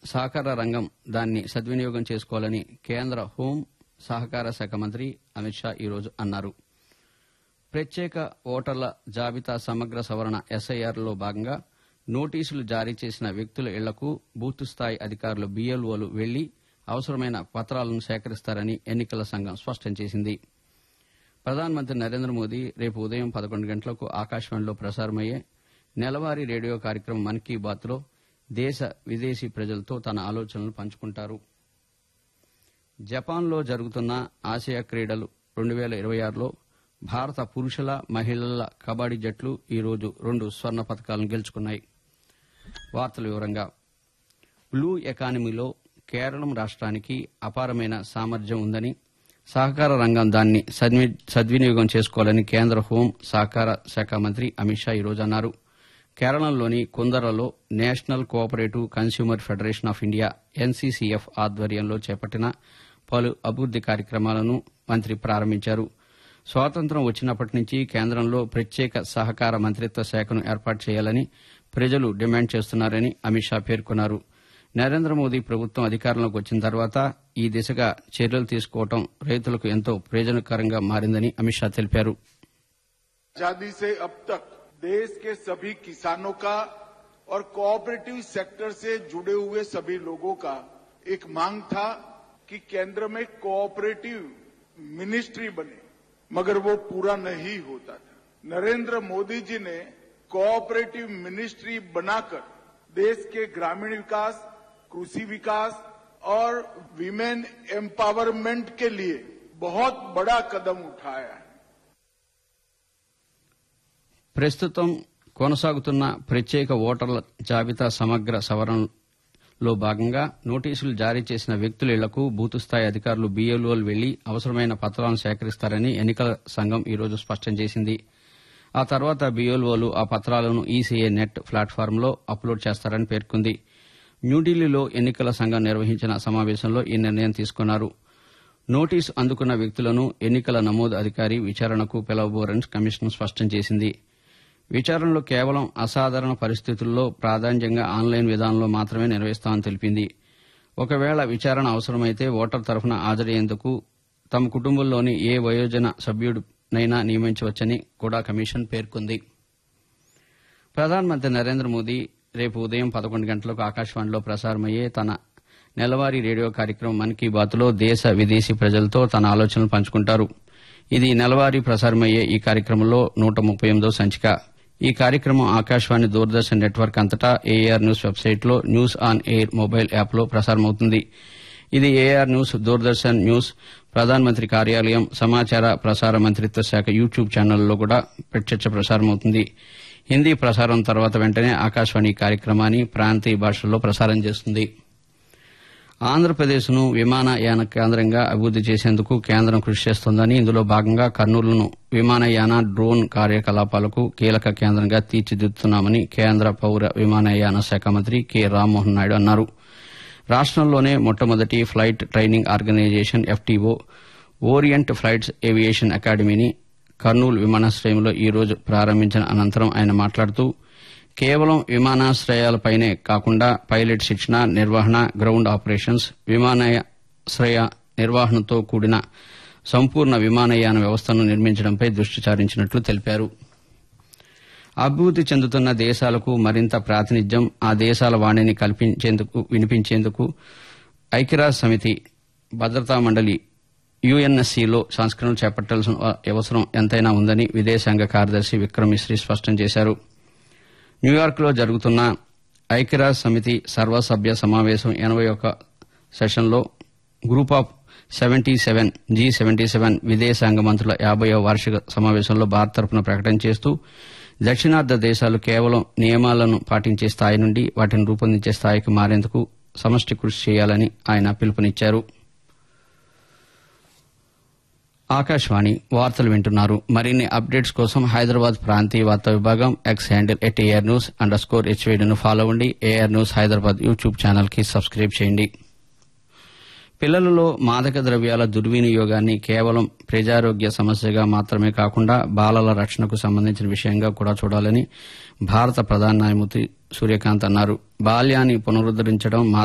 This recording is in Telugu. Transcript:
సహకార రంగం దాన్ని సద్వినియోగం చేసుకోవాలని కేంద్ర హోం సహకార శాఖ మంత్రి అమిత్ షా ఈరోజు అన్నారు ప్రత్యేక ఓటర్ల జాబితా సమగ్ర సవరణ ఎస్ఐఆర్లో భాగంగా నోటీసులు జారీ చేసిన వ్యక్తుల ఇళ్లకు బూత్ స్థాయి అధికారులు బీఎల్ఓలు వెళ్లి అవసరమైన పత్రాలను సేకరిస్తారని ఎన్నికల సంఘం స్పష్టం చేసింది ప్రధానమంత్రి నరేంద్ర మోదీ రేపు ఉదయం పదకొండు గంటలకు ఆకాశవాణిలో ప్రసారమయ్యే నెలవారీ రేడియో కార్యక్రమం మన్ కీ బాత్లో దేశ విదేశీ ప్రజలతో తన ఆలోచనలు పంచుకుంటారు జపాన్లో జరుగుతున్న ఆసియా క్రీడలు రెండు వేల ఇరవై ఆరులో భారత పురుషుల మహిళల కబడ్డీ జట్లు ఈరోజు రెండు స్వర్ణ పథకాలను గెలుచుకున్నాయి వార్తల వివరంగా బ్లూ ఎకానమీలో కేరళం రాష్ట్రానికి అపారమైన సామర్థ్యం ఉందని సహకార రంగం దాన్ని సద్వి- సద్వినియోగం చేసుకోవాలని కేంద్ర హోం సహకార శాఖ మంత్రి అమిత్ షా ఈరోజు అన్నారు కేరళంలోని కుందరలో national cooperative consumer federation of India NCCF ఆధ్వర్యంలో చేపట్టిన పలు అభివృద్ది కార్యక్రమాలను మంత్రి ప్రారంభించారు స్వాతంత్ర్యం వచ్చినప్పటి నుంచి కేంద్రంలో ప్రత్యేక సహకార మంత్రిత్వ శాఖను ఏర్పాటు చేయాలని ప్రజలు డిమాండ్ చేస్తున్నారని అమిత్ షా పేర్కొన్నారు నరేంద్ర మోదీ ప్రభుత్వం అధికారంలోకి వచ్చిన తర్వాత ఈ దిశగా చర్యలు తీసుకోవడం రైతులకు ఎంతో ప్రయోజనకరంగా మారిందని అమిత్ షా తెలిపారు आजादी से अब तक देश के सभी किसानों का और कोऑपरेटिव सेक्टर से जुड़े हुए सभी लोगों का एक मांग था कि केंद्र में कोऑपरेटिव मिनिस्ट्री बने मगर वो पूरा नहीं होता था नरेंद्र मोदी जी ने कोऑपरेटिव मिनिस्ट्री बनाकर देश के ग्रामीण विकास कृषि विकास और विमेन एम्पावरमेंट के लिए बहुत बड़ा कदम उठाया है ప్రస్తుతం కొనసాగుతున్న ప్రత్యేక ఓటర్ల జాబితా సమగ్ర సవరణలో భాగంగా నోటీసులు జారీ చేసిన వ్యక్తుల ఇళ్లకు బూతు స్థాయి అధికారులు బీఎల్ఓలు వెళ్లి అవసరమైన పత్రాలను సేకరిస్తారని ఎన్నికల సంఘం ఈరోజు స్పష్టం చేసింది ఆ తర్వాత బీఎల్ఓలు ఆ పత్రాలను ఈసీఏ నెట్ ప్లాట్ఫారంలో అప్లోడ్ చేస్తారని పేర్కొంది న్యూఢిల్లీలో ఎన్నికల సంఘం నిర్వహించిన సమావేశంలో ఈ నిర్ణయం తీసుకున్నారు నోటీసు అందుకున్న వ్యక్తులను ఎన్నికల నమోదు అధికారి విచారణకు పిలవబోరని కమిషన్ స్పష్టం చేసింది విచారణలో కేవలం అసాధారణ పరిస్థితుల్లో ప్రాధాన్యంగా ఆన్లైన్ విధానంలో మాత్రమే నిర్వహిస్తామని తెలిపింది ఒకవేళ విచారణ అవసరమైతే ఓటర్ తరఫున హాజరయ్యేందుకు తమ కుటుంబంలోని ఏ వయోజన సభ్యుడినైనా నియమించవచ్చని కూడా కమిషన్ పేర్కొంది ప్రధానమంత్రి నరేంద్ర మోదీ రేపు ఉదయం పదకొండు గంటలకు ఆకాశవాణిలో ప్రసారమయ్యే తన నెలవారీ రేడియో కార్యక్రమం మన్ కీ బాత్లో దేశ విదేశీ ప్రజలతో తన ఆలోచనలు పంచుకుంటారు ఇది నెలవారీ ప్రసారమయ్యే ఈ కార్యక్రమంలో నూట ముప్పై ఎనిమిదో సంచిక ఈ కార్యక్రమం ఆకాశవాణి దూరదర్శన్ నెట్వర్క్ అంతటా ఏఆర్ న్యూస్ వెబ్సైట్లో న్యూస్ ఆన్ ఎయిర్ మొబైల్ యాప్లో ప్రసారమవుతుంది ఇది ఏఆర్ న్యూస్ దూరదర్శన్ న్యూస్ ప్రధానమంత్రి కార్యాలయం సమాచార ప్రసార మంత్రిత్వ శాఖ యూట్యూబ్ ఛానల్లో కూడా ప్రత్యక్ష ప్రసారమవుతుంది హిందీ ప్రసారం తర్వాత వెంటనే ఆకాశవాణి ఈ కార్యక్రమాన్ని ప్రాంతీయ భాషల్లో ప్రసారం చేస్తుంది ఆంధ్రప్రదేశ్ను విమానయాన కేంద్రంగా అభివృద్ది చేసేందుకు కేంద్రం కృషి చేస్తోందని ఇందులో భాగంగా కర్నూలును విమానయాన డ్రోన్ కార్యకలాపాలకు కీలక కేంద్రంగా తీర్చిదిద్దుతున్నామని కేంద్ర పౌర విమానయాన శాఖ మంత్రి కె రామ్మోహన్ నాయుడు అన్నారు రాష్టంలోనే మొట్టమొదటి flight training organisation FTO Orient flights aviation అకాడమీని కర్నూలు విమానాశ్రయంలో ఈ రోజు ప్రారంభించిన అనంతరం ఆయన మాట్లాడుతూ కేవలం విమానాశ్రయాలపైనే కాకుండా పైలట్ శిక్షణ నిర్వహణ గ్రౌండ్ ఆపరేషన్స్ విమానాశ్రయ నిర్వహణతో కూడిన సంపూర్ణ విమానయాన వ్యవస్థను నిర్మించడంపై దృష్టి సారించినట్లు తెలిపారు అభివృద్ది చెందుతున్న దేశాలకు మరింత ప్రాతినిధ్యం ఆ దేశాల వాణిని కల్పించేందుకు వినిపించేందుకు ఐక్యరాజ్య సమితి భద్రతా మండలి యుఎన్ఎస్సీలో సంస్కరణలు చేపట్టాల్సిన అవసరం ఎంతైనా ఉందని విదేశాంగ కార్యదర్శి విక్రమ్ మిశ్రీ స్పష్టం చేశారు న్యూయార్క్లో జరుగుతున్న ఐక్యరాజ్య సమితి సర్వసభ్య సమావేశం ఎనభై ఒక సెషన్లో group of seventy seven G seventy seven విదేశాంగ మంత్రుల యాభైవ వార్షిక సమావేశంలో భారత్ తరపున ప్రకటన చేస్తూ దక్షిణార్ధ దేశాలు కేవలం నియమాలను పాటించే స్థాయి నుండి వాటిని రూపొందించే స్థాయికి మారేందుకు సమష్టి కృషి చేయాలని ఆయన పిలుపునిచ్చారు ఆకాశవాణి వార్తలు వింటున్నారు మరిన్ని అప్డేట్స్ కోసం హైదరాబాద్ ప్రాంతీయ వార్తా విభాగం X handle at AIR news underscore హెచ్వేడిను ఫాలో అవ్వండి AIR news Hyderabad YouTube channel కి సబ్స్క్రైబ్ చేయండి పిల్లలలో మాదక ద్రవ్యాల దుర్వినియోగాన్ని కేవలం ప్రజారోగ్య సమస్యగా మాత్రమే కాకుండా బాలల రక్షణకు సంబంధించిన విషయంగా కూడా చూడాలని భారత ప్రధాన న్యాయమూర్తి సూర్యకాంత్ అన్నారు బాల్యాన్ని పునరుద్దరించడం